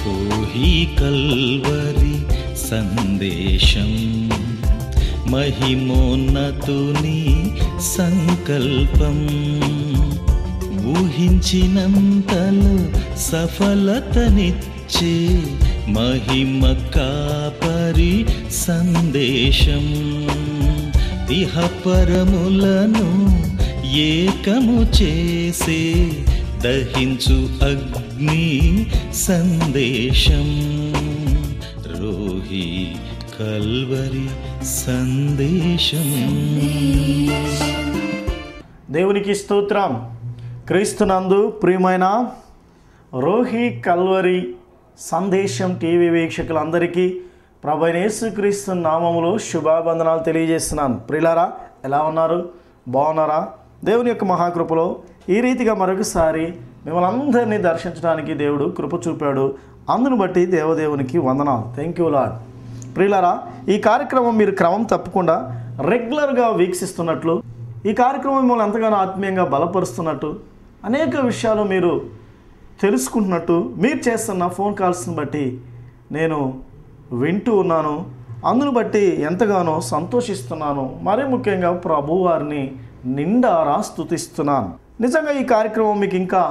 Rohi Calvary సందేశం మహిమోన్నతుని సంకల్పం ఊహించినంతలో సఫలతనిచ్చే మహిమ కాపరి సందేశం ఇహపరములను ఏకము చేసే దహించు అగ్ని సందేశం రోహి కల్వరి సందేశం దేవునికి స్తోత్రం క్రీస్తునందు ప్రియమైన రోహి కల్వరి సందేశం టీవీ వీక్షకులందరికీ ప్రభైనేసు క్రీస్తు నామములో శుభాబంధనాలు తెలియజేస్తున్నాను ప్రియులారా ఎలా ఉన్నారు బాగున్నారా దేవుని యొక్క మహాకృపలో ఈ రీతిగా మరొకసారి మిమ్మల్ని అందరినీ దర్శించడానికి దేవుడు కృప చూపాడు అందును బట్టి దేవదేవునికి వందనాలు థ్యాంక్ యూ లాడ్ ప్రియులారా ఈ కార్యక్రమం మీరు క్రమం తప్పకుండా రెగ్యులర్గా వీక్షిస్తున్నట్లు ఈ కార్యక్రమం మిమ్మల్ని ఎంతగానో ఆత్మీయంగా బలపరుస్తున్నట్టు అనేక విషయాలు మీరు తెలుసుకుంటున్నట్టు మీరు చేస్తున్న ఫోన్ కాల్స్ని బట్టి నేను వింటూ ఉన్నాను అందును బట్టి ఎంతగానో సంతోషిస్తున్నాను మరీ ముఖ్యంగా ప్రభు వారిని నిండారా స్తుతిస్తున్నాను నిజంగా ఈ కార్యక్రమం మీకు ఇంకా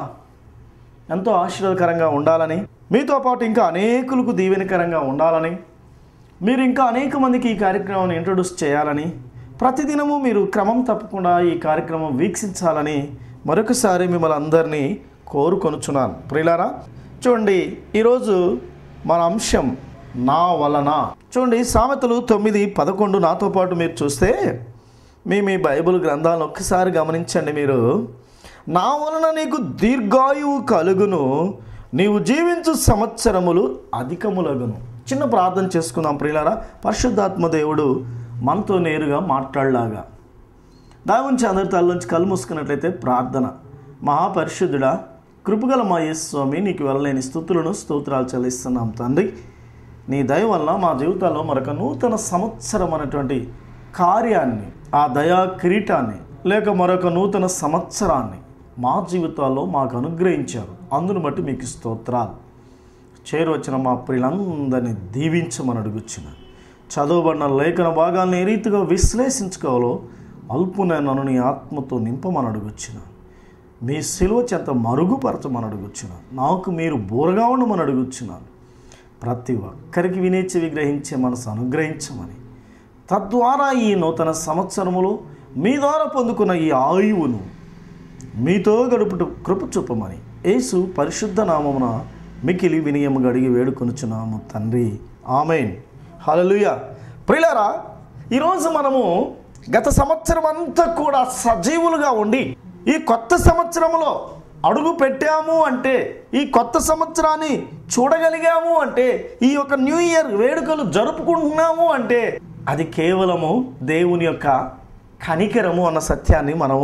ఎంతో ఆశీర్వాదకరంగా ఉండాలని మీతో పాటు ఇంకా అనేకులకు దీవెనకరంగా ఉండాలని మీరు ఇంకా అనేక మందికి ఈ కార్యక్రమాన్ని ఇంట్రొడ్యూస్ చేయాలని ప్రతిదినము మీరు క్రమం తప్పకుండా ఈ కార్యక్రమం వీక్షించాలని మరొకసారి మిమ్మల్ని అందరినీ కోరుకొనుచున్నాను ప్రియులారా చూడండి ఈరోజు మన అంశం నా వలన చూడండి సామెతలు తొమ్మిది పదకొండు నాతో పాటు మీరు చూస్తే మీ మీ బైబిల్ గ్రంథాలను ఒక్కసారి గమనించండి మీరు నా వలన నీకు దీర్ఘాయువు కలుగును నీవు జీవించు సంవత్సరములు అధికములగును చిన్న ప్రార్థన చేసుకుందాం ప్రియులారా పరిశుద్ధాత్మ దేవుడు మనతో నేరుగా మాట్లాడలాగా దాని నుంచి అందరి తల్లోంచి కళ్ళు మూసుకున్నట్లయితే ప్రార్థన మహాపరిశుద్ధుడా కృపగల మా యేసు స్వామి నీకు వెళ్ళలేని స్థుతులను స్తోత్రాలు చెల్లిస్తున్నాం తండ్రి నీ దయ వల్ల మా జీవితాల్లో మరొక నూతన సంవత్సరం అనేటువంటి కార్యాన్ని ఆ దయా కిరీటాన్ని లేక మరొక నూతన సంవత్సరాన్ని మా జీవితాల్లో మాకు అనుగ్రహించారు అందును బట్టి మీకు స్తోత్రాలు చేరువచ్చిన మా ప్రియులందరినీ దీవించమని అడుగుచ్చిన చదువుబడిన లేఖన భాగాలను ఏ రీతిగా విశ్లేషించుకోవాలో అల్పునైన నన్ను నీ ఆత్మతో నింపమని అడుగుచ్చిన మీ సిలువ చెంత మరుగుపరచమని అడుగుచ్చిన నాకు మీరు బోరగా ఉండమని అడుగుచున్నాను ప్రతి ఒక్కరికి వినేచి విగ్రహించే మనసు అనుగ్రహించమని తద్వారా ఈ నూతన సంవత్సరములో మీ ద్వారా పొందుకున్న ఈ ఆయువును మీతో గడుపుట కృప చూపమని యేసు పరిశుద్ధ నామమున మికిలి వినయము గడిగి వేడుకొనుచున్నాము తండ్రి ఆమెన్ హల్లెలూయ ప్రియులారా ఈరోజు మనము గత సంవత్సరం అంతా కూడా సజీవులుగా ఉండి ఈ కొత్త సంవత్సరంలో అడుగు పెట్టాము అంటే ఈ కొత్త సంవత్సరాన్ని చూడగలిగాము అంటే ఈ యొక్క న్యూ ఇయర్ వేడుకలు జరుపుకుంటున్నాము అంటే అది కేవలము దేవుని యొక్క కనికరము అన్న సత్యాన్ని మనము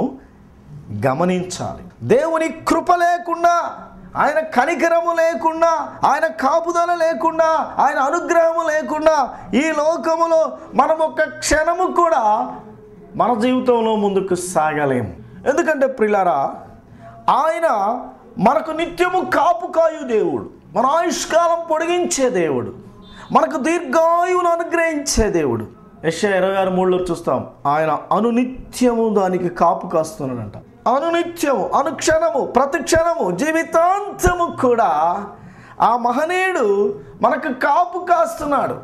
గమనించాలి దేవుని కృప లేకుండా ఆయన కనికరము లేకుండా ఆయన కాపుదల లేకుండా ఆయన అనుగ్రహము లేకుండా ఈ లోకములో మనం ఒక క్షణము కూడా మన జీవితంలో ముందుకు సాగలేము ఎందుకంటే ప్రిలారా ఆయన మనకు నిత్యము కాపు కాయు దేవుడు మన ఆయుష్కాలం పొడిగించే దేవుడు మనకు దీర్ఘాయువును అనుగ్రహించే దేవుడు యశ ఇరవై ఆరు మూడులో చూస్తాం ఆయన అనునిత్యము దానికి కాపు కాస్తున్నాడంట అనునిత్యము అనుక్షణము ప్రతి క్షణము జీవితాంతము కూడా ఆ మహనీయుడు మనకు కాపు కాస్తున్నాడు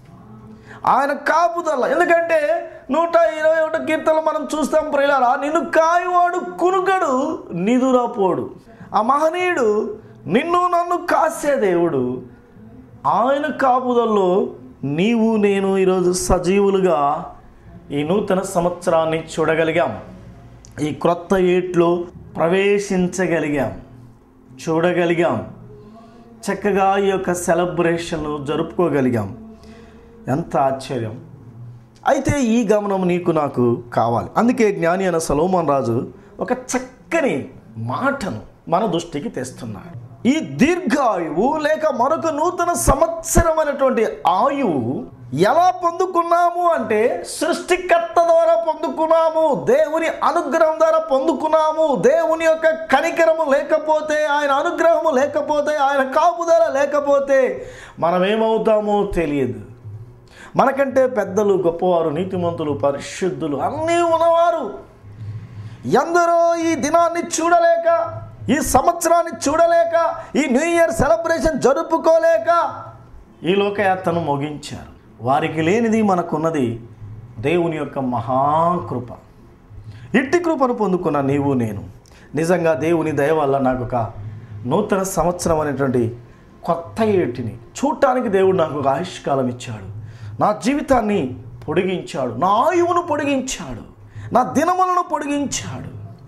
ఆయన కాపుదల ఎందుకంటే నూట ఇరవై ఒకటి కీర్తనలు మనం చూస్తాం ప్రియులారా నిన్ను కాయువాడు కునుకడు నిదురపోడు ఆ మహనీయుడు నిన్ను నన్ను కాసే దేవుడు ఆయన కాపుదల్లో నీవు నేను ఈరోజు సజీవులుగా ఈ నూతన సంవత్సరాన్ని చూడగలిగాం ఈ క్రొత్త ఏట్లో ప్రవేశించగలిగాం చూడగలిగాం చక్కగా ఈ యొక్క సెలబ్రేషన్ను జరుపుకోగలిగాం ఎంత ఆశ్చర్యం అయితే ఈ గమనం నీకు నాకు కావాలి అందుకే జ్ఞాని అయిన సలోమన్ రాజు ఒక చక్కని మాటను మన దృష్టికి తెస్తున్నాడు ఈ దీర్ఘాయువు లేక మరొక నూతన సంవత్సరం అనేటువంటి ఆయువు ఎలా పొందుకున్నాము అంటే సృష్టికర్త ద్వారా పొందుకున్నాము దేవుని అనుగ్రహం ద్వారా పొందుకున్నాము దేవుని యొక్క కనికరము లేకపోతే ఆయన అనుగ్రహము లేకపోతే ఆయన కాపుదల లేకపోతే మనం ఏమవుతామో తెలియదు మనకంటే పెద్దలు గొప్పవారు నీతిమంతులు పరిశుద్ధులు అన్నీ ఉన్నవారు ఎందరో ఈ దినాన్ని చూడలేక ఈ సంవత్సరాన్ని చూడలేక ఈ న్యూ ఇయర్ సెలబ్రేషన్ జరుపుకోలేక ఈ లోకయాత్రను ముగించారు వారికి లేనిది మనకున్నది దేవుని యొక్క మహాకృప ఇట్టి కృపను పొందుకున్న నీవు నేను నిజంగా దేవుని దయ వల్ల నాకు ఒక నూతన సంవత్సరం అనేటువంటి కొత్త ఏటిని చూడటానికి దేవుడు నాకు ఒక ఆయుష్కాలం ఇచ్చాడు నా జీవితాన్ని పొడిగించాడు నా ఆయువును పొడిగించాడు నా దినములను పొడిగించాడు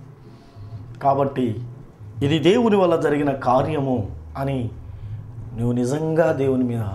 కాబట్టి ఇది దేవుని వల్ల జరిగిన కార్యము అని నువ్వు నిజంగా దేవుని మీద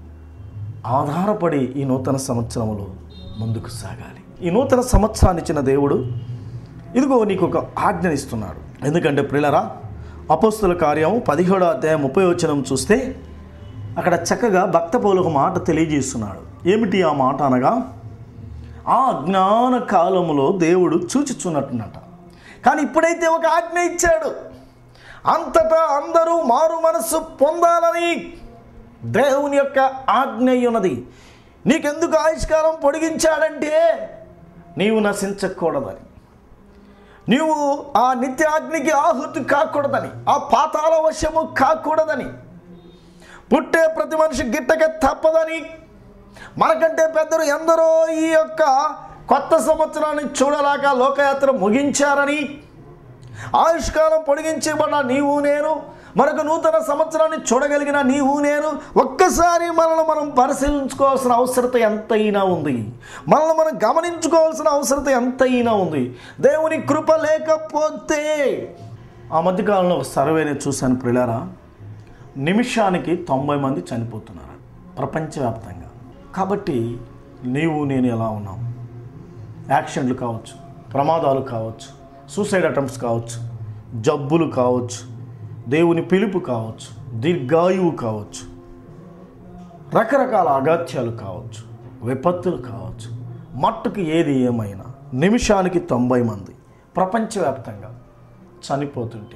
ఆధారపడి ఈ నూతన సంవత్సరములో ముందుకు సాగాలి ఈ నూతన సంవత్సరాన్ని ఇచ్చిన దేవుడు ఇదిగో నీకు ఒక ఆజ్ఞనిస్తున్నాడు ఎందుకంటే ప్రిలరా అపోస్తుల కార్యం పదిహేడో అధ్యాయం ముప్పై వచనం చూస్తే అక్కడ చక్కగా భక్త పౌలు ఒక మాట తెలియజేస్తున్నాడు ఏమిటి ఆ మాట అనగా ఆ అజ్ఞాన కాలములో దేవుడు చూచుచున్నట్టున్నట కానీ ఇప్పుడైతే ఒక ఆజ్ఞ ఇచ్చాడు అంతటా అందరూ మారు మనస్సు పొందాలని దేవుని యొక్క ఆజ్ఞ అయి ఉన్నది నీకెందుకు ఆయుష్కాలం పొడిగించాడంటే నీవు నశించకూడదని నీవు ఆ నిత్యాగ్నికి ఆహుతి కాకూడదని ఆ పాతాల వశము కాకూడదని పుట్టే ప్రతి మనిషి గిట్టక తప్పదని మనకంటే పెద్దలు ఎందరో ఈ యొక్క కొత్త సంవత్సరాన్ని చూడలేక లోకయాత్ర ముగించారని ఆయుష్కాలం పొడిగించబడిన నీవు నేను మరొక నూతన సంవత్సరాన్ని చూడగలిగిన నీవు నేను ఒక్కసారి మనల్ని మనం పరిశీలించుకోవాల్సిన అవసరత ఎంతైనా ఉంది మనల్ని మనం గమనించుకోవాల్సిన అవసరత ఎంతైనా ఉంది దేవుని కృప లేకపోతే ఆ మధ్యకాలంలో ఒక సర్వేని చూశాను ప్రిలారా నిమిషానికి తొంభై మంది చనిపోతున్నారు ప్రపంచవ్యాప్తంగా కాబట్టి నీవు నేను ఎలా ఉన్నాం యాక్సిడెంట్లు కావచ్చు ప్రమాదాలు కావచ్చు సూసైడ్ అటెంప్ట్స్ కావచ్చు జబ్బులు కావచ్చు దేవుని పిలుపు కావచ్చు దీర్ఘాయువు కావచ్చు రకరకాల అగాత్యాలు కావచ్చు విపత్తులు కావచ్చు మట్టుకు ఏది ఏమైనా నిమిషానికి తొంభై మంది ప్రపంచవ్యాప్తంగా చనిపోతుంటే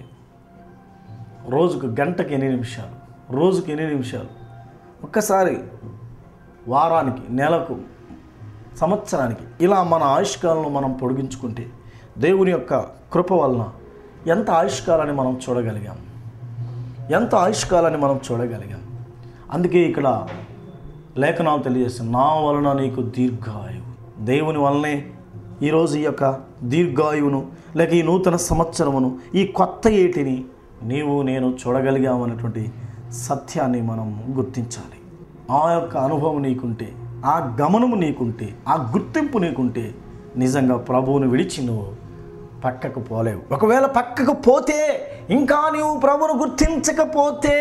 రోజుకు గంటకి ఎన్ని నిమిషాలు రోజుకి ఎన్ని నిమిషాలు ఒక్కసారి వారానికి నెలకు సంవత్సరానికి ఇలా మన ఆయుష్కాలను మనం పొడిగించుకుంటే దేవుని యొక్క కృప వలన ఎంత ఆయుష్కాలాన్ని మనం చూడగలిగాం ఎంత ఆయుష్కాలాన్ని మనం చూడగలిగాం అందుకే ఇక్కడ లేఖనాలు తెలియజేస్తాం నా వలన నీకు దీర్ఘాయువు దేవుని వలనే ఈరోజు ఈ యొక్క దీర్ఘాయువును లేక ఈ నూతన సంవత్సరమును ఈ కొత్త ఏటిని నీవు నేను చూడగలిగామనేటువంటి సత్యాన్ని మనం గుర్తించాలి ఆ యొక్క అనుభవం నీకుంటే ఆ గమనము నీకుంటే ఆ గుర్తింపు నీకుంటే నిజంగా ప్రభువును విడిచి నువ్వు పక్కకు పోలేవు ఒకవేళ పక్కకు పోతే ఇంకా నీవు ప్రభువును గుర్తించకపోతే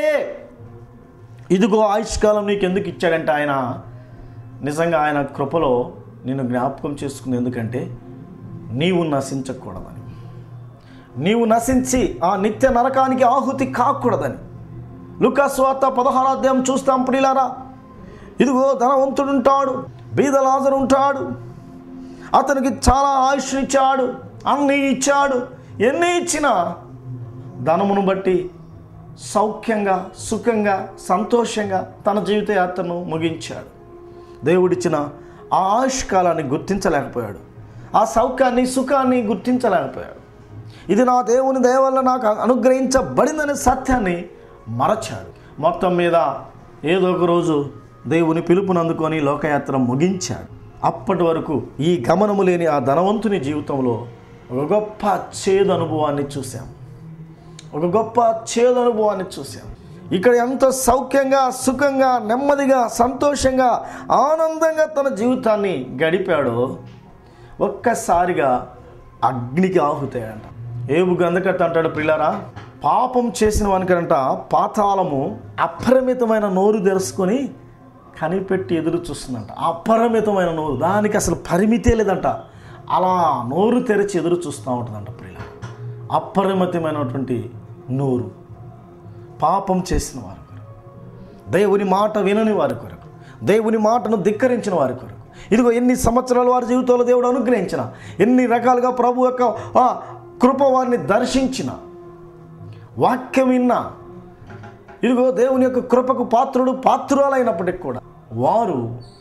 ఇదిగో ఆయుష్కాలం నీకు ఎందుకు ఇచ్చాడంటే ఆయన నిజంగా ఆయన కృపలో నిన్ను జ్ఞాపకం చేసుకుంది ఎందుకంటే నీవు నశించకూడదని నీవు నశించి ఆ నిత్య నరకానికి ఆహుతి కాకూడదని లుకాస్వార్త పదహారు అధ్యాయం చూస్తాం ప్రియులారా ఇదిగో ధనవంతుడుంటాడు బీదలాజరు ఉంటాడు అతనికి చాలా ఆయుష్ ఇచ్చాడు అన్నీ ఇచ్చాడు ఎన్ని ఇచ్చినా ధనమును బట్టి సౌఖ్యంగా సుఖంగా సంతోషంగా తన జీవిత యాత్రను ముగించాడు దేవుడిచ్చిన ఆ ఆయుష్కాలాన్ని గుర్తించలేకపోయాడు ఆ సౌఖ్యాన్ని సుఖాన్ని గుర్తించలేకపోయాడు ఇది నా దేవుని దయ వల్ల నాకు అనుగ్రహించబడిందనే సత్యాన్ని మరచాడు మొత్తం మీద ఏదో ఒక రోజు దేవుని పిలుపునందుకొని లోకయాత్ర ముగించాడు అప్పటి వరకు ఈ గమనము లేని ఆ ధనవంతుని జీవితంలో ఒక గొప్ప చేదు అనుభవాన్ని చూశాం ఒక గొప్ప చేదు అనుభవాన్ని చూశాం ఇక్కడ ఎంత సౌఖ్యంగా సుఖంగా నెమ్మదిగా సంతోషంగా ఆనందంగా తన జీవితాన్ని గడిపాడో ఒక్కసారిగా అగ్నికి ఆహుతాయంట ఏబు గంధకట్ట అంటాడు పిల్లరా పాపం చేసిన వానికంట పాతాళము అపరిమితమైన నోరు తెరుచుకొని కనిపెట్టి ఎదురు చూస్తుందంట అపరిమితమైన నోరు దానికి అసలు పరిమితే లేదంట అలా నోరు తెరిచి ఎదురు చూస్తూ ఉంటుందంట ప్రియుల అపరిమితమైనటువంటి నోరు పాపం చేసిన వారి కొరకు దేవుని మాట వినని వారి కొరకు దేవుని మాటను ధిక్కరించిన వారి కొరకు ఇదిగో ఎన్ని సంవత్సరాలు వారి జీవితంలో దేవుడు అనుగ్రహించిన ఎన్ని రకాలుగా ప్రభు యొక్క ఆ కృప వారిని దర్శించిన వాక్యం విన్నా ఇదిగో దేవుని యొక్క కృపకు పాత్రుడు పాత్రురాలైనప్పటికి కూడా వారు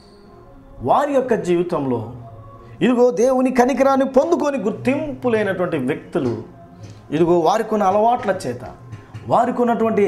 వారి యొక్క జీవితంలో ఇదిగో దేవుని కనికరాన్ని పొందుకొని గుర్తింపు లేనటువంటి వ్యక్తులు ఇదిగో వారికి ఉన్న అలవాట్ల చేత వారికి ఉన్నటువంటి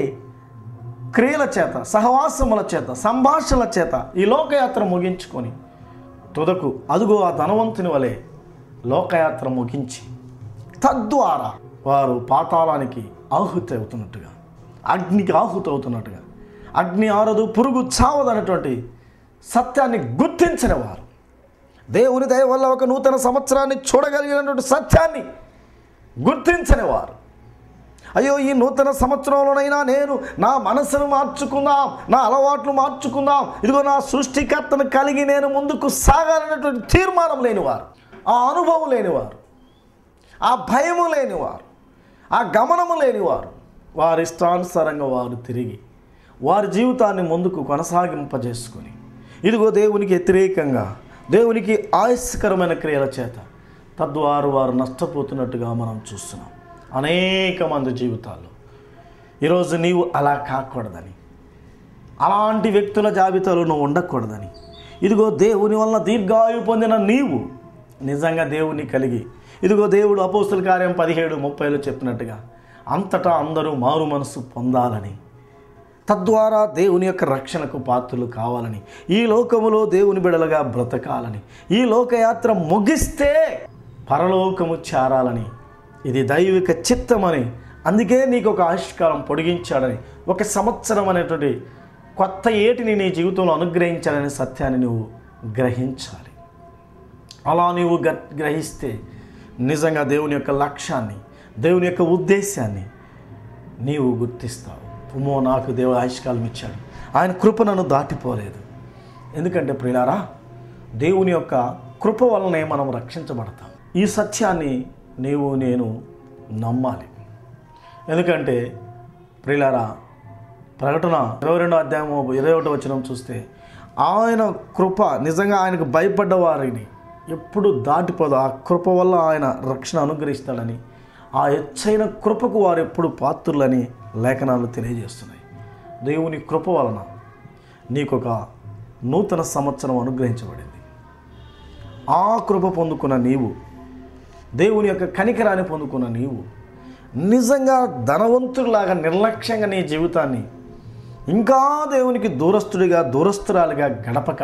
క్రియల చేత సహవాసముల చేత సంభాషణల చేత ఈ లోకయాత్ర ముగించుకొని తుదకు అదుగో ఆ ధనవంతుని వలె లోకయాత్ర ముగించి తద్వారా వారు పాతాళానికి ఆహుతి అవుతున్నట్టుగా అగ్నికి ఆహుతి అవుతున్నట్టుగా అగ్ని ఆరదు పురుగు చావదు అనేటువంటి సత్యాన్ని గుర్తించిన వారు దేవుని దయ వల్ల ఒక నూతన సంవత్సరాన్ని చూడగలిగినటువంటి సత్యాన్ని గుర్తించని వారు అయ్యో ఈ నూతన సంవత్సరంలోనైనా నేను నా మనసును మార్చుకుందాం నా అలవాట్లు మార్చుకుందాం ఇదిగో నా సృష్టికర్తను కలిగి నేను ముందుకు సాగాలనేటువంటి తీర్మానం లేనివారు ఆ అనుభవం లేనివారు ఆ భయము లేనివారు ఆ గమనము లేనివారు వారి ఇష్టానుసారంగా వారు తిరిగి వారి జీవితాన్ని ముందుకు కొనసాగింపజేసుకొని ఇదిగో దేవునికి వ్యతిరేకంగా దేవునికి ఆయుస్కరమైన క్రియల చేత తద్వారు వారు నష్టపోతున్నట్టుగా మనం చూస్తున్నాం అనేక మంది జీవితాల్లో ఈరోజు నీవు అలా కాకూడదని అలాంటి వ్యక్తుల జాబితాలో నువ్వు ఉండకూడదని ఇదిగో దేవుని వలన దీర్ఘాయు పొందిన నీవు నిజంగా దేవుని కలిగి ఇదిగో దేవుడు అపోస్తుల కార్యం పదిహేడు ముప్పైలో చెప్పినట్టుగా అంతటా అందరూ మారు మనసు పొందాలని తద్వారా దేవుని యొక్క రక్షణకు పాత్రలు కావాలని ఈ లోకములో దేవుని బిడలుగా బ్రతకాలని ఈ లోకయాత్ర ముగిస్తే పరలోకము చేరాలని ఇది దైవిక చిత్తమని అందుకే నీకు ఒక ఆయుష్కాలం పొడిగించాడని ఒక సంవత్సరం అనేటువంటి కొత్త ఏటిని నీ జీవితంలో అనుగ్రహించాలనే సత్యాన్ని నువ్వు గ్రహించాలి అలా నీవు గ గ్రహిస్తే నిజంగా దేవుని యొక్క లక్ష్యాన్ని దేవుని యొక్క ఉద్దేశాన్ని నీవు గుర్తిస్తావు ఉమో నాకు దేవుడు ఆయుష్కాలం ఇచ్చాడు ఆయన కృప నన్ను దాటిపోలేదు ఎందుకంటే ప్రియులారా దేవుని యొక్క కృప వలనే మనం రక్షించబడతాం ఈ సత్యాన్ని నీవు నేను నమ్మాలి ఎందుకంటే ప్రియులారా ప్రకటన ఇరవై రెండో అధ్యాయం ఇరవై ఒకటో వచ్చిన చూస్తే ఆయన కృప నిజంగా ఆయనకు భయపడ్డ వారిని ఎప్పుడు దాటిపోదు ఆ కృప వల్ల ఆయన రక్షణ అనుగ్రహిస్తాడని ఆ ఎచ్చైన కృపకు వారు ఎప్పుడు పాత్రులని లేఖనాలు తెలియజేస్తున్నాయి దేవుని కృప వలన నీకొక నూతన సంవత్సరం అనుగ్రహించబడింది ఆ కృప పొందుకున్న నీవు దేవుని యొక్క కనికరాన్ని పొందుకున్న నీవు నిజంగా ధనవంతుడిలాగా నిర్లక్ష్యంగా నీ జీవితాన్ని ఇంకా దేవునికి దూరస్తుడిగా దూరస్తురాలిగా గడపక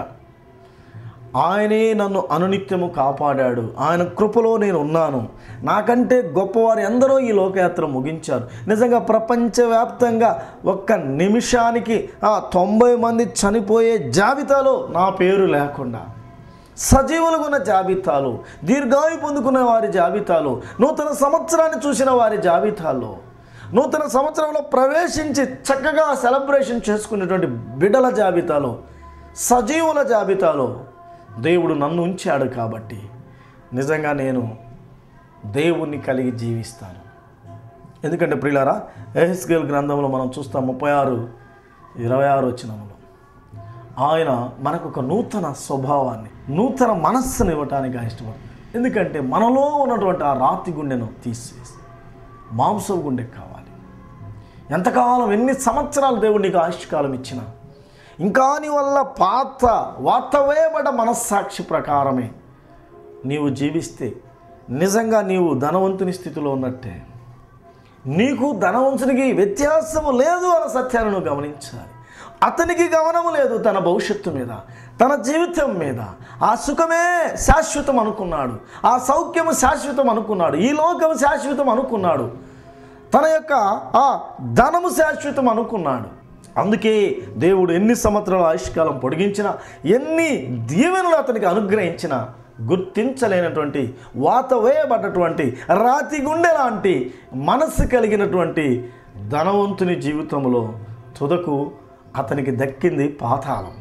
ఆయనే నన్ను అనునిత్యము కాపాడాడు ఆయన కృపలో నేను ఉన్నాను నాకంటే గొప్పవారు ఎందరో ఈ లోకయాత్ర ముగించారు నిజంగా ప్రపంచవ్యాప్తంగా ఒక్క నిమిషానికి ఆ తొంభై మంది చనిపోయే జాబితాలో నా పేరు లేకుండా సజీవులుగా ఉన్న జాబితాలు దీర్ఘాయు పొందుకున్న వారి జాబితాలు నూతన సంవత్సరాన్ని చూసిన వారి జాబితాలో నూతన సంవత్సరంలో ప్రవేశించి చక్కగా సెలబ్రేషన్ చేసుకునేటువంటి బిడ్డల జాబితాలో సజీవుల జాబితాలో దేవుడు నన్ను ఉంచాడు కాబట్టి నిజంగా నేను దేవుణ్ణి కలిగి జీవిస్తాను ఎందుకంటే ప్రియులారా ఎహెస్కేల్ గ్రంథంలో మనం చూస్తాం ముప్పై ఆరు ఇరవై ఆరు వచ్చినములో ఆయన మనకు ఒక నూతన స్వభావాన్ని నూతన మనస్సును ఇవ్వటానికి ఆయన ఇష్టపడు ఎందుకంటే మనలో ఉన్నటువంటి ఆ రాతి గుండెను తీసివేసి మాంసపు గుండె కావాలి ఎంతకాలం ఎన్ని సంవత్సరాలు దేవుడు నీకు ఆయుష్కాలం ఇచ్చినా ఇంకా నీ వల్ల పాత వాతవేయబడ్డ మనస్సాక్షి ప్రకారమే నీవు జీవిస్తే నిజంగా నీవు ధనవంతుని స్థితిలో ఉన్నట్టే నీకు ధనవంతునికి వ్యత్యాసము లేదు అన్న సత్యాన్ని నువ్వు గమనించాలి అతనికి గమనము లేదు తన భవిష్యత్తు మీద తన జీవితం మీద ఆ సుఖమే శాశ్వతం అనుకున్నాడు ఆ సౌఖ్యము శాశ్వతం అనుకున్నాడు ఈ లోకము శాశ్వతం అనుకున్నాడు తన యొక్క ఆ ధనము శాశ్వతం అనుకున్నాడు అందుకే దేవుడు ఎన్ని సంవత్సరాల ఆయుష్కాలం పొడిగించినా ఎన్ని దీవెనలు అతనికి అనుగ్రహించినా గుర్తించలేనటువంటి వాత వేయబడ్డటువంటి రాతి గుండె లాంటి మనస్సు కలిగినటువంటి ధనవంతుని జీవితంలో తుదకు అతనికి దక్కింది పాతాళం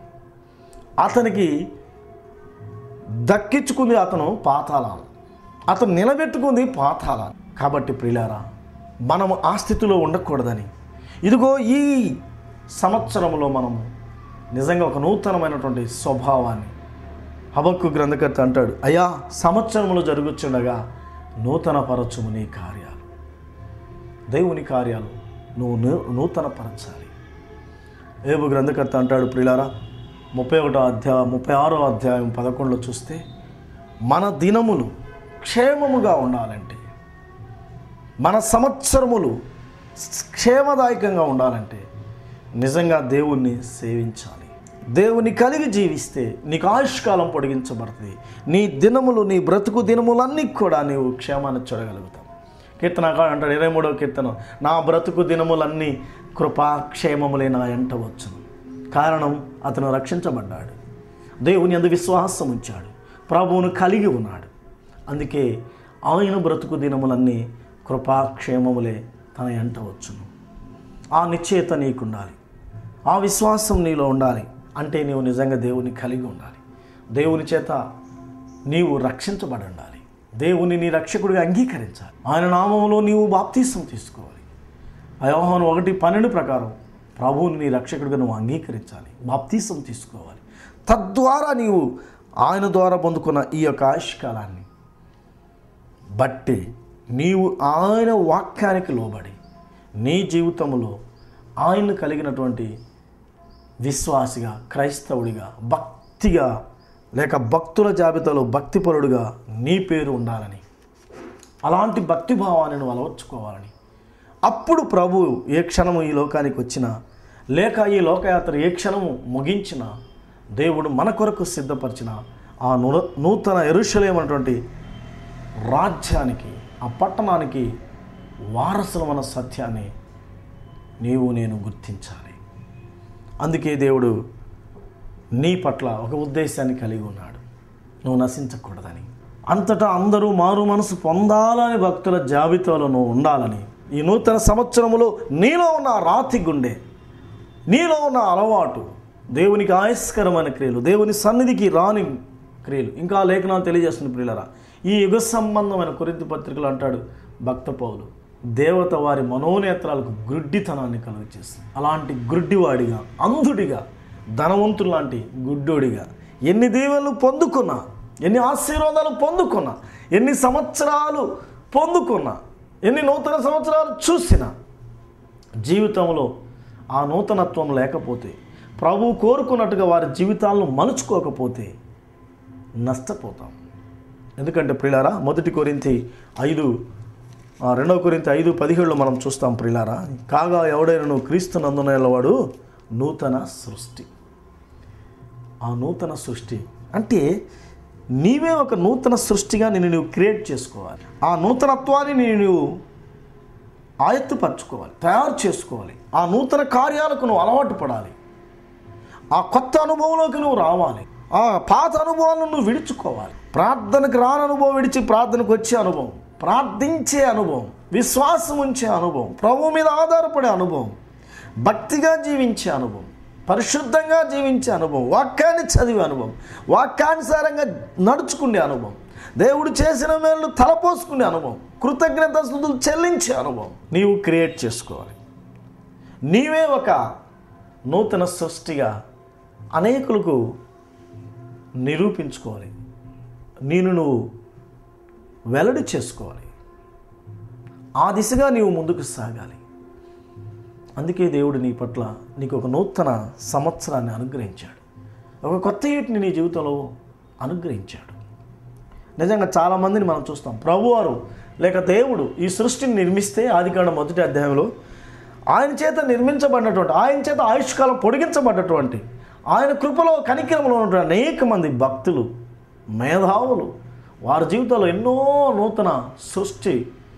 అతనికి దక్కించుకుంది అతను పాతాళాలు అతను నిలబెట్టుకుంది పాతాళాలు కాబట్టి ప్రియులారా మనము ఆ స్థితిలో ఉండకూడదని ఇదిగో ఈ సంవత్సరంలో మనము నిజంగా ఒక నూతనమైనటువంటి స్వభావాన్ని హబక్కు గ్రంథకర్త అంటాడు అయ్యా సంవత్సరములు జరుగుచుండగా నూతన పరచుము నీ కార్యాలు దేవుని కార్యాలు నువ్వు నూ- నూతన పరచాలి ఏబు గ్రంథకర్త అంటాడు ప్రిలారా ముప్పై ఒకటో అధ్యాయం ముప్పై ఆరో అధ్యాయం పదకొండులో చూస్తే మన దినములు క్షేమముగా ఉండాలంటే మన సంవత్సరములు క్షేమదాయకంగా ఉండాలంటే నిజంగా దేవుణ్ణి సేవించాలి దేవుని కలిగి జీవిస్తే నీకు ఆయుష్కాలం పొడిగించబడుతుంది నీ దినములు నీ బ్రతుకు దినములన్నీ కూడా నీవు క్షేమాన్ని చూడగలుగుతావు కీర్తనకాడు అంటాడు ఇరవై మూడవ కీర్తన నా బ్రతుకు దినములన్నీ కృపాక్షేమములే నా ఎంట వచ్చును కారణం అతను రక్షించబడ్డాడు దేవుని అందు విశ్వాసం ఉంచాడు ప్రభువును కలిగి ఉన్నాడు అందుకే ఆయన బ్రతుకు దినములన్నీ కృపాక్షేమములే తన ఎంట వచ్చును ఆ నిశ్చయత నీకు ఉండాలి ఆ విశ్వాసం నీలో ఉండాలి అంటే నీవు నిజంగా దేవుని కలిగి ఉండాలి దేవుని చేత నీవు రక్షించబడి ఉండాలి దేవుని నీ రక్షకుడిగా అంగీకరించాలి ఆయన నామంలో నీవు బాప్తీసం తీసుకోవాలి యోహాను ఒకటి పన్నెండు ప్రకారం ప్రభువుని నీ రక్షకుడిగా నువ్వు అంగీకరించాలి బాప్తీసం తీసుకోవాలి తద్వారా నీవు ఆయన ద్వారా పొందుకున్న ఈ యొక్క ఆయుష్కాలాన్ని బట్టి నీవు ఆయన వాక్యానికి లోబడి నీ జీవితంలో ఆయన కలిగినటువంటి విశ్వాసిగా క్రైస్తవుడిగా భక్తిగా లేక భక్తుల జాబితాలో భక్తిపరుడుగా నీ పేరు ఉండాలని అలాంటి భక్తిభావాన్ని నువ్వు అలవర్చుకోవాలని అప్పుడు ప్రభు ఏ క్షణము ఈ లోకానికి వచ్చినా లేక ఈ లోకయాత్ర ఏ క్షణము ముగించినా దేవుడు మన కొరకు సిద్ధపరిచిన ఆ నూ నూతన ఎరుషలేమన్నటువంటి రాజ్యానికి ఆ పట్టణానికి వారసులమైన సత్యాన్ని నీవు నేను గుర్తించాలి అందుకే దేవుడు నీ పట్ల ఒక ఉద్దేశాన్ని కలిగి ఉన్నాడు నువ్వు నశించకూడదని అంతటా అందరూ మారు మనసు పొందాలని భక్తుల జాబితాలో నువ్వు ఉండాలని ఈ నూతన సంవత్సరములో నీలో ఉన్న ఆ రాతి గుండె నీలో ఉన్న అలవాటు దేవునికి ఆయస్కరమైన క్రియలు దేవుని సన్నిధికి రాని క్రియలు ఇంకా లేఖనాలు తెలియజేస్తుంది ప్రియులరా ఈ యుగ సంబంధమైన కొరింత పత్రికలు అంటాడు భక్త పౌలు దేవత వారి మనోనేత్రాలకు గుడ్డితనాన్ని కలుగు చేస్తుంది అలాంటి గుడ్డివాడిగా అంధుడిగా ధనవంతుడు లాంటి గుడ్డోడిగా ఎన్ని దీవెనలు పొందుకున్నా ఎన్ని ఆశీర్వాదాలు పొందుకున్నా ఎన్ని సంవత్సరాలు పొందుకున్నా ఎన్ని నూతన సంవత్సరాలు చూసినా జీవితంలో ఆ నూతనత్వం లేకపోతే ప్రభు కోరుకున్నట్టుగా వారి జీవితాలను మలుచుకోకపోతే నష్టపోతాం ఎందుకంటే ప్రిలారా మొదటి కొరింతి ఐదు ఆ, రెండవ కొరింతి ఐదు పదిహేడులో మనం చూస్తాం ప్రిలారా కాగా ఎవడైనా క్రీస్తు నందునేలవాడు నూతన సృష్టి ఆ నూతన సృష్టి అంటే నీవే ఒక నూతన సృష్టిగా నేను నువ్వు క్రియేట్ చేసుకోవాలి ఆ నూతనత్వాన్ని నేను నువ్వు ఆయత్తుపరచుకోవాలి తయారు చేసుకోవాలి ఆ నూతన కార్యాలకు నువ్వు అలవాటు పడాలి ఆ కొత్త అనుభవంలోకి నువ్వు రావాలి ఆ పాత అనుభవాలను నువ్వు విడుచుకోవాలి ప్రార్థనకు రాని అనుభవం విడిచి ప్రార్థనకు వచ్చే అనుభవం ప్రార్థించే అనుభవం విశ్వాసం ఉంచే అనుభవం ప్రభు మీద ఆధారపడే అనుభవం భక్తిగా జీవించే అనుభవం పరిశుద్ధంగా జీవించే అనుభవం వాక్యాన్ని చదివే అనుభవం వాక్యానుసారంగా నడుచుకునే అనుభవం దేవుడు చేసిన మేలు తలపోసుకునే అనుభవం కృతజ్ఞత స్థుతులు చెల్లించే అనుభవం నీవు క్రియేట్ చేసుకోవాలి నీవే ఒక నూతన సృష్టిగా అనేకులకు నిరూపించుకోవాలి నేను నువ్వు వెల్లడి చేసుకోవాలి ఆ దిశగా నీవు ముందుకు సాగాలి అందుకే దేవుడు నీ పట్ల నీకు ఒక నూతన సంవత్సరాన్ని అనుగ్రహించాడు ఒక కొత్త ఏటిని నీ జీవితంలో అనుగ్రహించాడు నిజంగా చాలామందిని మనం చూస్తాం ప్రభువారు లేక దేవుడు ఈ సృష్టిని నిర్మిస్తే ఆదికాండ మొదటి అధ్యాయంలో ఆయన చేత నిర్మించబడినటువంటి ఆయన చేత ఆయుష్కాలం పొడిగించబడ్డటువంటి ఆయన కృపలో కనికరంలో ఉన్నటువంటి అనేక మంది భక్తులు మేధావులు వారి జీవితంలో ఎన్నో నూతన సృష్టి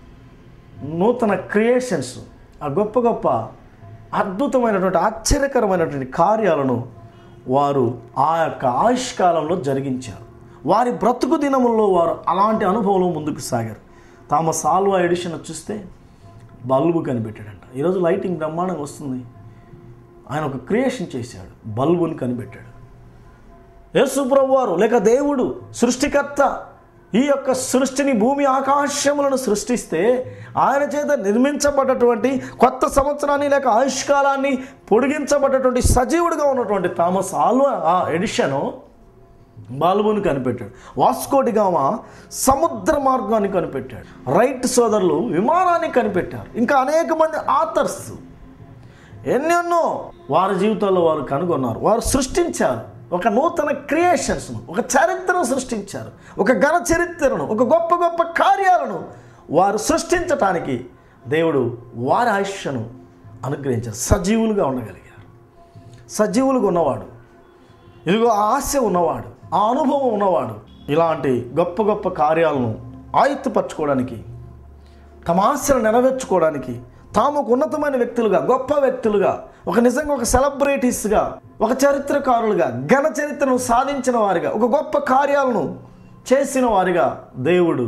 నూతన క్రియేషన్స్ ఆ గొప్ప గొప్ప అద్భుతమైనటువంటి ఆశ్చర్యకరమైనటువంటి కార్యాలను వారు ఆ యొక్క ఆయుష్కాలంలో జరిగించారు వారి బ్రతుకు దినముల్లో వారు అలాంటి అనుభవంలో ముందుకు సాగారు థామస్ ఆల్వా ఎడిషన్ చూస్తే బల్బు కనిపెట్టాడంట ఈరోజు లైటింగ్ బ్రహ్మాండంగా వస్తుంది ఆయన ఒక క్రియేషన్ చేశాడు బల్బుని కనిపెట్టాడు యేసుప్రభు వారు లేక దేవుడు సృష్టికర్త ఈ యొక్క సృష్టిని భూమి ఆకాశములను సృష్టిస్తే ఆయన చేత నిర్మించబడ్డటువంటి కొత్త సంవత్సరాన్ని లేక ఆయుష్కాలాన్ని పొడిగించబడ్డటువంటి సజీవుడిగా ఉన్నటువంటి థామస్ ఆల్వా ఆ ఎడిషను బాల్బుని కనిపెట్టాడు వాస్కోడిగామా సముద్ర మార్గాన్ని కనిపెట్టాడు రైట్ సోదరులు విమానాన్ని కనిపెట్టారు ఇంకా అనేక మంది ఆథర్స్ ఎన్నెన్నో వారి జీవితాల్లో వారు కనుగొన్నారు వారు సృష్టించారు ఒక నూతన క్రియేషన్స్ను ఒక చరిత్రను సృష్టించారు ఒక ఘన చరిత్రను ఒక గొప్ప గొప్ప కార్యాలను వారు సృష్టించటానికి దేవుడు వారి ఆయుష్యను అనుగ్రహించారు సజీవులుగా ఉండగలిగారు సజీవులుగా ఉన్నవాడు ఇదిగో ఆ ఆశ ఉన్నవాడు ఆ అనుభవం ఉన్నవాడు ఇలాంటి గొప్ప గొప్ప కార్యాలను ఆయుత్తపరచుకోవడానికి తమ ఆశలు నెరవేర్చుకోవడానికి తాముకు ఉన్నతమైన వ్యక్తులుగా గొప్ప వ్యక్తులుగా ఒక నిజంగా ఒక సెలబ్రిటీస్గా ఒక చరిత్రకారులుగా ఘన చరిత్రను సాధించిన వారిగా ఒక గొప్ప కార్యాలను చేసిన వారిగా దేవుడు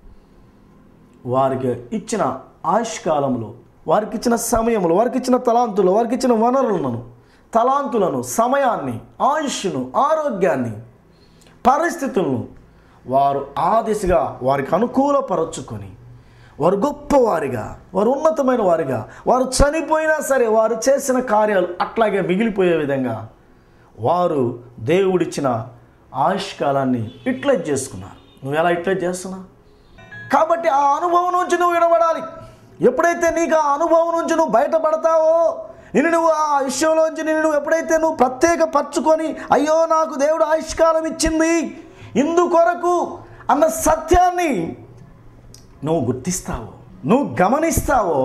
వారికి ఇచ్చిన ఆయుష్కాలంలో వారికి ఇచ్చిన సమయంలో వారికి ఇచ్చిన తలాంతులు వారికి ఇచ్చిన వనరులను తలాంతులను సమయాన్ని ఆయుష్ను ఆరోగ్యాన్ని పరిస్థితులను వారు ఆ దిశగా వారికి అనుకూలపరచుకొని వారు గొప్పవారిగా వారు ఉన్నతమైన వారిగా వారు చనిపోయినా సరే వారు చేసిన కార్యాలు అట్లాగే మిగిలిపోయే విధంగా వారు దేవుడిచ్చిన ఆయుష్కాలాన్ని ఇట్లే చేసుకున్నారు నువ్వు ఎలా ఇట్లే చేస్తున్నావు కాబట్టి ఆ అనుభవం నుంచి నువ్వు వినబడాలి ఎప్పుడైతే నీకు ఆ అనుభవం నుంచి నువ్వు బయటపడతావో నిన్ను నువ్వు ఆ విషయంలోంచి నిన్ను నువ్వు ఎప్పుడైతే నువ్వు ప్రత్యేక పరచుకొని అయ్యో నాకు దేవుడు ఆయుష్కాలం ఇచ్చింది ఇందుకొరకు అన్న సత్యాన్ని నువ్వు గుర్తిస్తావో నువ్వు గమనిస్తావో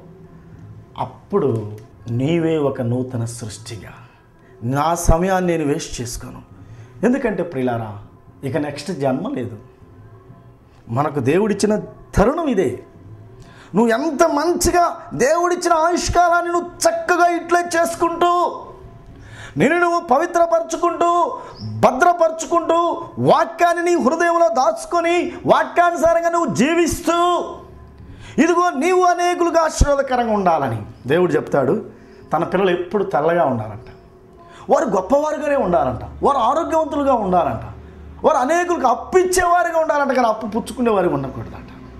అప్పుడు నీవే ఒక నూతన సృష్టిగా నా సమయాన్ని నేను వేస్ట్ చేసుకోను ఎందుకంటే ప్రిలారా ఇక నెక్స్ట్ జన్మ లేదు మనకు దేవుడిచ్చిన తరుణం ఇదే నువ్వు ఎంత మంచిగా దేవుడిచ్చిన ఆయుష్కాలాన్ని నువ్వు చక్కగా ఇట్లే చేసుకుంటూ నేను నువ్వు పవిత్రపరచుకుంటూ భద్రపరచుకుంటూ వాక్యాన్ని నీ హృదయంలో దాచుకొని వాక్యానుసారంగా నువ్వు జీవిస్తూ ఇదిగో నీవు అనేకులుగా ఆశీర్వాదకరంగా ఉండాలని దేవుడు చెప్తాడు తన పిల్లలు ఎప్పుడు తెల్లగా ఉండాలంట వారు గొప్పవారుగానే ఉండాలంట వారు ఆరోగ్యవంతులుగా ఉండాలంట వారు అనేకులకు అప్పు ఇచ్చేవారిగా ఉండాలంట కానీ అప్పు పుచ్చుకునేవారిగా ఉండకూడదంట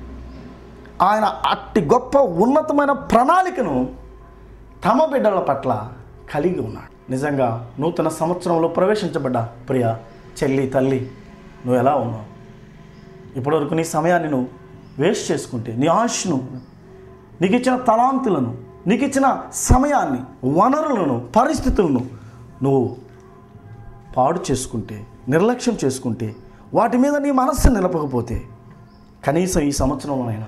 ఆయన అట్టి గొప్ప ఉన్నతమైన ప్రణాళికను తమ బిడ్డల పట్ల కలిగి ఉన్నాడు నిజంగా నూతన సంవత్సరంలో ప్రవేశించబడ్డ ప్రియ చెల్లి తల్లి నువ్వు ఎలా ఉన్నావు ఇప్పటివరకు నీ సమయాన్ని నువ్వు వేస్ట్ చేసుకుంటే నీ ఆశను నీకు ఇచ్చిన తలాంతులను నీకు ఇచ్చిన సమయాన్ని వనరులను పరిస్థితులను నువ్వు పాడు చేసుకుంటే నిర్లక్ష్యం చేసుకుంటే వాటి మీద నీ మనస్సు నిలపకపోతే కనీసం ఈ సంవత్సరంలోనైనా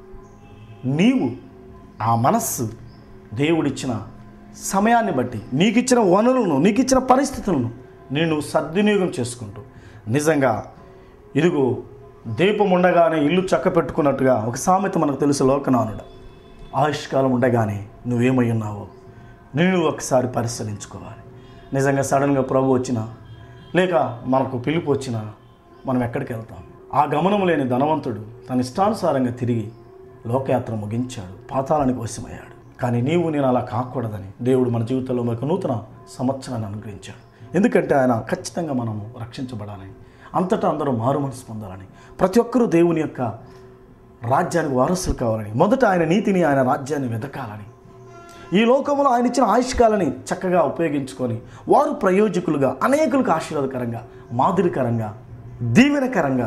నీవు ఆ మనస్సు దేవుడిచ్చిన సమయాన్ని బట్టి నీకు ఇచ్చిన వనరులను నీకు ఇచ్చిన పరిస్థితులను నేను సద్వినియోగం చేసుకుంటూ నిజంగా ఇదిగో దీపం ఉండగానే ఇల్లు చక్క పెట్టుకున్నట్టుగా ఒక సామెత మనకు తెలుసు లోకనానుడు ఆయుష్కాలం ఉండగానే నువ్వేమై ఉన్నావో నేను ఒకసారి పరిశీలించుకోవాలి నిజంగా సడన్గా ప్రభు వచ్చినా లేక మనకు పిలుపు వచ్చినా మనం ఎక్కడికి వెళ్తాం ఆ గమనం లేని ధనవంతుడు తన ఇష్టానుసారంగా తిరిగి లోకయాత్ర ముగించాడు పాతాళానికి వశమయ్యాడు కానీ నీవు నేను అలా కాకూడదని దేవుడు మన జీవితంలో మనకు నూతన సంవత్సరాన్ని అనుగ్రహించాడు ఎందుకంటే ఆయన ఖచ్చితంగా మనము రక్షించబడాలని అంతటా అందరూ మారు మనసు పొందాలని ప్రతి ఒక్కరూ దేవుని యొక్క రాజ్యానికి వారసులు కావాలని మొదట ఆయన నీతిని ఆయన రాజ్యాన్ని వెతకాలని ఈ లోకంలో ఆయన ఇచ్చిన ఆయుష్కాలని చక్కగా ఉపయోగించుకొని వారు ప్రయోజకులుగా అనేకులకు ఆశీర్వాదకరంగా మాదిరికరంగా దీవెనకరంగా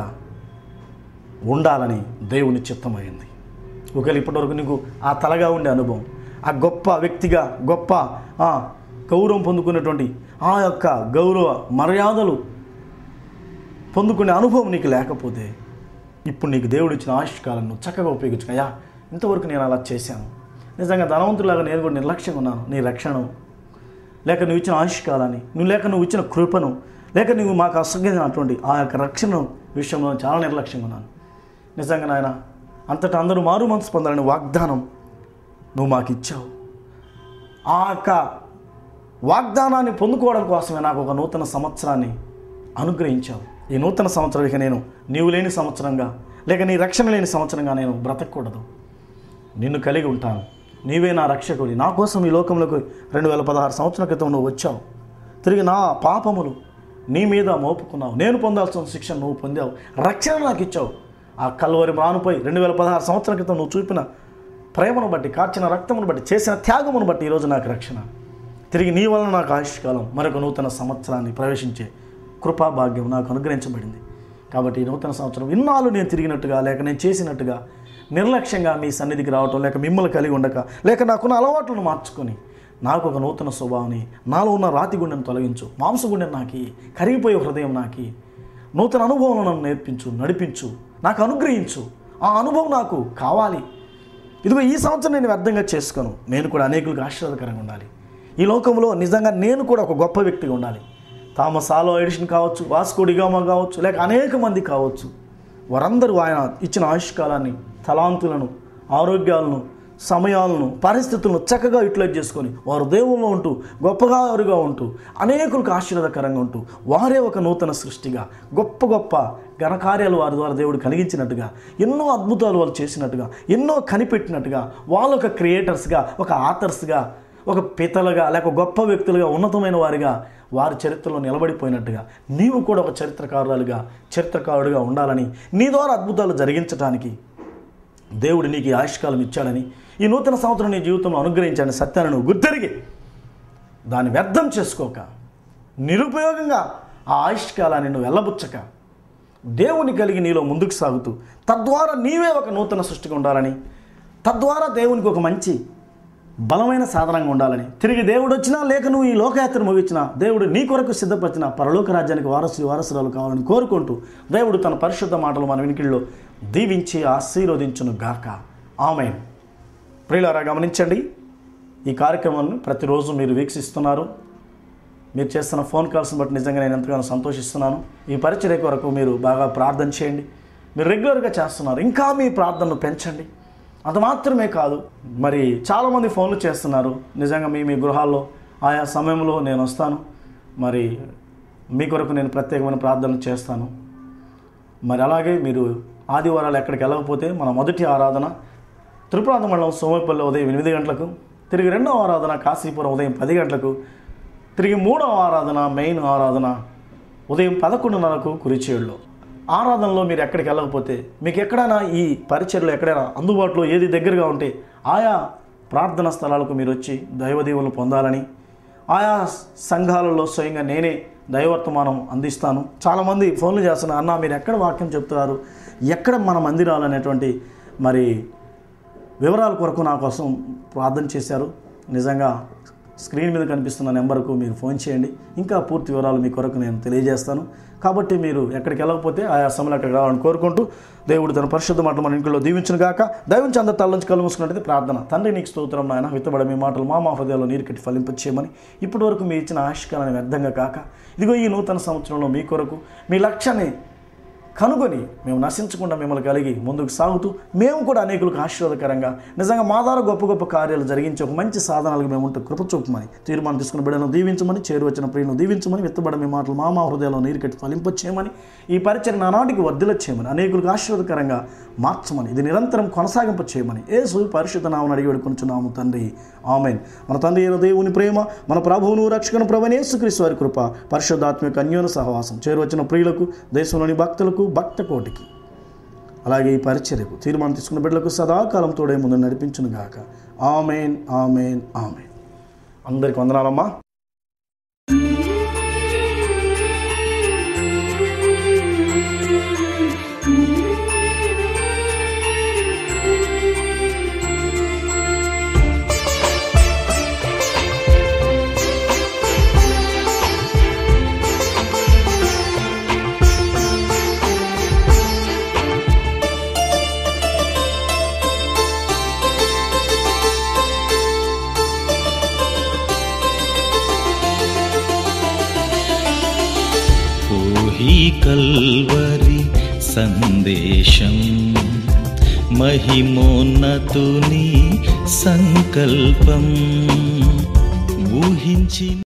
ఉండాలని దేవుని చిత్తమైంది ఒకవేళ ఇప్పటివరకు నీకు ఆ తలగా ఉండే అనుభవం ఆ గొప్ప వ్యక్తిగా గొప్ప ఆ గౌరవం పొందుకున్నటువంటి ఆ యొక్క గౌరవ మర్యాదలు పొందుకునే అనుభవం నీకు లేకపోతే ఇప్పుడు నీకు దేవుడు ఇచ్చిన ఆయుష్కాలను నువ్వు చక్కగా ఉపయోగించుకో అయ్యా ఇంతవరకు నేను అలా చేశాను నిజంగా ధనవంతులాగా నేను కూడా నిర్లక్ష్యంగా ఉన్నాను నీ రక్షణ లేక నువ్వు ఇచ్చిన ఆయుష్కాలాన్ని నువ్వు లేక నువ్వు ఇచ్చిన కృపను లేక నువ్వు మాకు అసంగమైనటువంటి ఆ యొక్క రక్షణ విషయంలో చాలా నిర్లక్ష్యంగా ఉన్నాను నిజంగా నాయన అంతటా అందరూ మారు మనసు పొందాలని వాగ్దానం నువ్వు మాకు ఇచ్చావు ఆ యొక్క వాగ్దానాన్ని పొందుకోవడం కోసమే నాకు ఒక నూతన సంవత్సరాన్ని అనుగ్రహించావు ఈ నూతన సంవత్సరం ఇక నేను నీవు లేని సంవత్సరంగా లేక నీ రక్షణ లేని సంవత్సరంగా నేను బ్రతకూడదు నిన్ను కలిగి ఉంటాను నీవే నా రక్షకుడి నా కోసం ఈ లోకంలోకి రెండు వేల పదహారు సంవత్సరాల క్రితం నువ్వు వచ్చావు తిరిగి నా పాపములు నీ మీద మోపుకున్నావు నేను పొందాల్సిన శిక్ష నువ్వు పొందావు రక్షణ నాకు ఇచ్చావు ఆ కల్వరి మానుపై రెండు వేల పదహారు సంవత్సరాల క్రితం నువ్వు చూపిన ప్రేమను బట్టి కార్చిన రక్తమును బట్టి చేసిన త్యాగమును బట్టి ఈరోజు నాకు రక్షణ తిరిగి నీ వలన నాకు ఆయుష్కాలం మరొక నూతన సంవత్సరాన్ని ప్రవేశించే కృపా భాగ్యం నాకు అనుగ్రహించబడింది కాబట్టి ఈ నూతన సంవత్సరం ఇన్నాళ్ళు నేను తిరిగినట్టుగా లేక నేను చేసినట్టుగా నిర్లక్ష్యంగా మీ సన్నిధికి రావటం లేక మిమ్మల్ని కలిగి ఉండక లేక నాకున్న అలవాట్లను మార్చుకొని నాకు ఒక నూతన స్వభావాన్ని నాలో ఉన్న రాతి గుండెను తొలగించు మాంస గుండెను నాకి కరిగిపోయే హృదయం నాకి నూతన అనుభవం నన్ను నేర్పించు నడిపించు నాకు అనుగ్రహించు ఆ అనుభవం నాకు కావాలి ఇదిగో ఈ సంవత్సరం నేను వ్యర్థంగా చేసుకోను నేను కూడా అనేకులకు ఆశీర్వాదకరంగా ఉండాలి ఈ లోకంలో నిజంగా నేను కూడా ఒక గొప్ప వ్యక్తిగా ఉండాలి థామస్ ఆలో ఎడిషన్ కావచ్చు వాస్కో డిగామా కావచ్చు లేక అనేక మంది కావచ్చు వారందరూ ఆయన ఇచ్చిన ఆయుష్కాలాన్ని తలాంతులను ఆరోగ్యాలను సమయాలను పరిస్థితులను చక్కగా యూటిలైజ్ చేసుకొని వారు దేవుల్లో ఉంటూ గొప్పగా వారుగా ఉంటూ అనేకులకు ఆశీర్వాదకరంగా ఉంటూ వారే ఒక నూతన సృష్టిగా గొప్ప గొప్ప ఘనకార్యాలు వారి ద్వారా దేవుడు కలిగించినట్టుగా ఎన్నో అద్భుతాలు వాళ్ళు చేసినట్టుగా ఎన్నో కనిపెట్టినట్టుగా వాళ్ళు ఒక క్రియేటర్స్గా ఒక ఆథర్స్గా ఒక పితలుగా లేక గొప్ప వ్యక్తులుగా ఉన్నతమైన వారిగా వారి చరిత్రలో నిలబడిపోయినట్టుగా నీవు కూడా ఒక చరిత్రకారురాలుగా చరిత్రకారుడిగా ఉండాలని నీ ద్వారా అద్భుతాలు జరిగించడానికి దేవుడు నీకు ఈ ఆయుష్కాలం ఇచ్చాడని ఈ నూతన సంవత్సరం నీ జీవితంలో అనుగ్రహించాడని సత్యాన్ని నువ్వు గుర్తెరిగి దాన్ని వ్యర్థం చేసుకోక నిరుపయోగంగా ఆ ఆయుష్కాలాన్ని నువ్వు వెళ్ళబుచ్చక దేవుని కలిగి నీలో ముందుకు సాగుతూ తద్వారా నీవే ఒక నూతన సృష్టిగా ఉండాలని తద్వారా దేవునికి ఒక మంచి బలమైన సాధనంగా ఉండాలని తిరిగి దేవుడు వచ్చినా లేక నువ్వు ఈ లోకయాత్ర ముగించినా దేవుడు నీ కొరకు సిద్ధపరిచిన పరలోక రాజ్యానికి వారసులు వారసురాలు కావాలని కోరుకుంటూ దేవుడు తన పరిశుద్ధ మాటలు మన వినికిల్లో దీవించి ఆశీర్వదించును గాక ఆమెన్ ప్రియులారా గమనించండి ఈ కార్యక్రమాన్ని ప్రతిరోజు మీరు వీక్షిస్తున్నారు మీరు చేస్తున్న ఫోన్ కాల్స్ని బట్టి నిజంగా నేను ఎంతగానో సంతోషిస్తున్నాను ఈ పరిచర్య కొరకు మీరు బాగా ప్రార్థన చేయండి మీరు రెగ్యులర్గా చేస్తున్నారు ఇంకా మీ ప్రార్థనను పెంచండి అంత మాత్రమే కాదు మరి చాలామంది ఫోన్లు చేస్తున్నారు నిజంగా మీ మీ గృహాల్లో ఆయా సమయంలో నేను వస్తాను మరి మీ కొరకు నేను ప్రత్యేకమైన ప్రార్థనలు చేస్తాను మరి అలాగే మీరు ఆదివారాలు ఎక్కడికి వెళ్ళకపోతే మన మొదటి ఆరాధన త్రిపురాంత మండలం సోమపల్లి ఉదయం ఎనిమిది గంటలకు తిరిగి రెండవ ఆరాధన కాశీపురం ఉదయం పది గంటలకు తిరిగి మూడవ ఆరాధన మెయిన్ ఆరాధన ఉదయం పదకొండున్నరకు కురిచేడులో ఆరాధనలో మీరు ఎక్కడికి వెళ్ళకపోతే మీకు ఎక్కడైనా ఈ పరిచయలో ఎక్కడైనా అందుబాటులో ఏది దగ్గరగా ఉంటే ఆయా ప్రార్థనా స్థలాలకు మీరు వచ్చి దైవదీవులను పొందాలని ఆయా సంఘాలలో స్వయంగా నేనే దైవర్తమానం అందిస్తాను చాలామంది ఫోన్లు చేస్తున్నారు అన్న మీరు ఎక్కడ వాక్యం చెప్తున్నారు ఎక్కడ మన మందిరాలు అనేటువంటి మరి వివరాల కొరకు నా కోసం ప్రార్థన చేశారు నిజంగా స్క్రీన్ మీద కనిపిస్తున్న నెంబర్కు మీరు ఫోన్ చేయండి ఇంకా పూర్తి వివరాలు మీ కొరకు నేను తెలియజేస్తాను కాబట్టి మీరు ఎక్కడికి వెళ్ళకపోతే ఆయా సమయంలో అక్కడికి రావాలని కోరుకుంటూ దేవుడు తన పరిశుద్ధ మాటలు మన ఇంట్లో దీవించిన గాక దైవించి అందరి తల నుంచి కళ్ళు మూసుకున్నట్టయితే ప్రార్థన తండ్రి నీకు స్తోత్రం నాయన విత్తబడ మీ మాటలు మా మా హృదయాల్లో నీరు కట్టి ఫలింపచేయమని ఇప్పటి వరకు మీ ఇచ్చిన ఆశకాలను వ్యర్థంగా కాక ఇదిగో ఈ నూతన సంవత్సరంలో మీ కొరకు మీ లక్ష్యాన్ని కనుగొని మేము నశించకుండా మిమ్మల్ని కలిగి ముందుకు సాగుతూ మేము కూడా అనేకులకు ఆశీర్వాదకరంగా నిజంగా మా ద్వారా గొప్ప గొప్ప కార్యాలు జరిగించి ఒక మంచి సాధనాలకు మేము ఉంటే కృప చూపమని తీర్మానం తీసుకున్న బిడ్డలను దీవించమని చేరువచ్చిన ప్రియులను దీవించమని విత్తబడ మీ మాటలు మా మా హృదయాల్లో నీరు కట్టి ఫలింపచేయమని ఈ పరిచయం నానాటికి వర్ధిల చేయమని అనేకులకు ఆశీర్వాదకరంగా మార్చమని ఇది నిరంతరం కొనసాగింప చేయమని ఏసు పరిశుద్ధ నామని అడిగి వేడుకొనుచున్నాము తండ్రి ఆమెన్ మన తండ్రి అయిన దేవుని ప్రేమ మన ప్రభువును రక్షణ ప్రభునేసుక్రీస్తు వారి కృప పరిశుద్ధాత్మిక అన్యోన సహవాసం చేరువచ్చిన ప్రియులకు దేశంలోని భక్తులకు భక్త కోటికి అలాగే ఈ పరిచర్యకు తీర్మానం తీసుకున్న బిడ్డలకు సదాకాలం తోడే ముందు నడిపించును గాక ఆమెన్ ఆమెన్ ఆమెన్ అందరికి వందనాలమ్మా ఊహి కల్వరి సందేశం మహిమోన్నతుని సంకల్పం ఊహించి